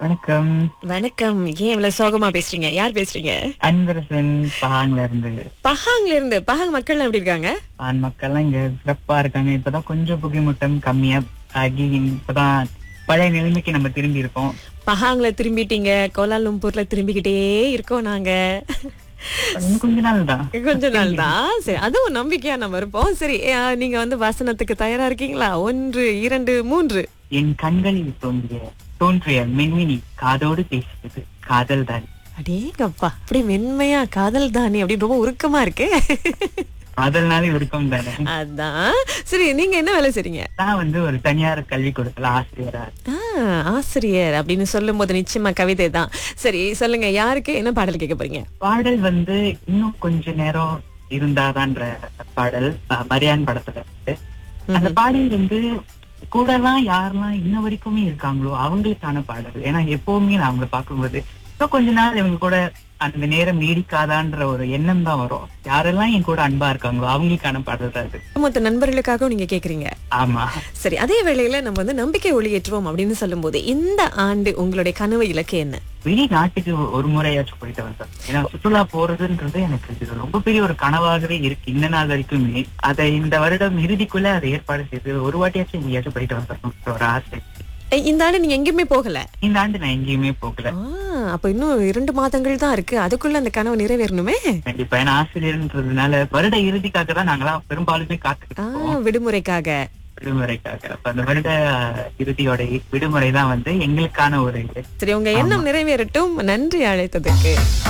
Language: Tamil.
வணக்கம் வணக்கம் ஏன் இவ்வளவு சோகமா பேசுறீங்க யார் பேசுறீங்க அன்பரசன் பஹாங்ல இருந்து பஹாங்ல இருந்து பஹாங் மக்கள் எப்படி இருக்காங்க ஆண் மக்கள்லாம் இங்க சிறப்பா இருக்காங்க இப்பதான் கொஞ்சம் புகைமூட்டம் கம்மியா ஆகி இப்பதான் பழைய நிலைமைக்கு நம்ம திரும்பி இருக்கோம் பஹாங்ல திரும்பிட்டீங்க கோலாலும்பூர்ல திரும்பிக்கிட்டே இருக்கோம் நாங்க இன்னும் கொஞ்ச நாள் தான் கொஞ்ச நாள் தான் சரி அதுவும் நம்பிக்கையா நம்ம இருப்போம் சரி அஹ், நீங்க வந்து வசனத்துக்கு தயாரா இருக்கீங்களா ஒன்று இரண்டு மூன்று என் கண்களில் தோன்றிய தோன்றிய மின்மினி காதோடு பேசுகிறது காதல் தான் அடேங்கப்பா அப்படியே மென்மையா காதல் தானே அப்படின்னு ரொம்ப உருக்கமா இருக்கு காதல்னாலே இருக்கும் தானே அதான் சரி நீங்க என்ன வேலை செய்றீங்க நான் வந்து ஒரு தனியார் கல்வி கொடுக்கல ஆசிரியரா இருக்கேன். ஆ, ஆசிரியர் அப்படின்னு சொல்லும் போது நிச்சயமா கவிதை தான் சரி சொல்லுங்க யாருக்கு என்ன பாடல் கேட்க போறீங்க பாடல் வந்து இன்னும் கொஞ்ச நேரம் இருந்தாதான்ற பாடல் அஹ், மரியான் படத்துல இருக்கு அந்த பாடல் வந்து கூடலாம் யாரெல்லாம் இன்ன வரைக்குமே இருக்காங்களோ அவங்களுக்கான பாடல் ஏன்னா எப்பவுமே நான் அவங்களை பார்க்கும்போது இன்னும் கொஞ்ச நாள் இவங்க கூட அந்த நேரம் நீடிக்காதான்ற ஒரு எண்ணம் தான் வரும் யாரெல்லாம் என் கூட அன்பா இருக்காங்களோ அவங்களுக்கான பாடல் தான் இது மொத்த நண்பர்களுக்காகவும் நீங்க கேக்குறீங்க ஆமா சரி அதே வேளையில நம்ம வந்து நம்பிக்கை ஒளியேற்றுவோம் அப்படின்னு சொல்லும்போது இந்த ஆண்டு உங்களுடைய கனவு இலக்கு என்ன வெளிநாட்டுக்கு ஒரு முறையாச்சும் போயிட்டு வந்தேன் ஏன்னா சுற்றுலா போறதுன்றது எனக்கு இது ரொம்ப பெரிய ஒரு கனவாகவே இருக்கு இந்த நாள் வரைக்குமே அதை இந்த வருடம் இறுதிக்குள்ள அதை ஏற்பாடு செய்து ஒரு வாட்டியாச்சும் எங்கேயாச்சும் போயிட்டு வந்துடணும் ஒரு ஆசை ஏய், இந்த ஆண்டு நீங்க எங்கேயுமே போகல இந்த ஆண்டு நான் எங்கேயுமே போகல ஆ, அப்ப இன்னும் இரண்டு மாதங்கள் தான் இருக்கு அதுக்குள்ள அந்த கனவு நிறைவேறணுமே கண்டிப்பா ஏன்னா ஆசிரியர்ன்றதுனால வருட இறுதிக்காக தான் நாங்களாம் பெரும்பாலுமே காத்துக்கிட்டு ஆ, இருக்கோம் விடுமுறைக்காக விடுமுறைக்காக அப்ப அந்த வருட இறுதியோட விடுமுறை தான் வந்து எங்களுக்கான ஒரு இது சரி உங்க எண்ணம் நிறைவேறட்டும் நன்றி அழைத்ததுக்கு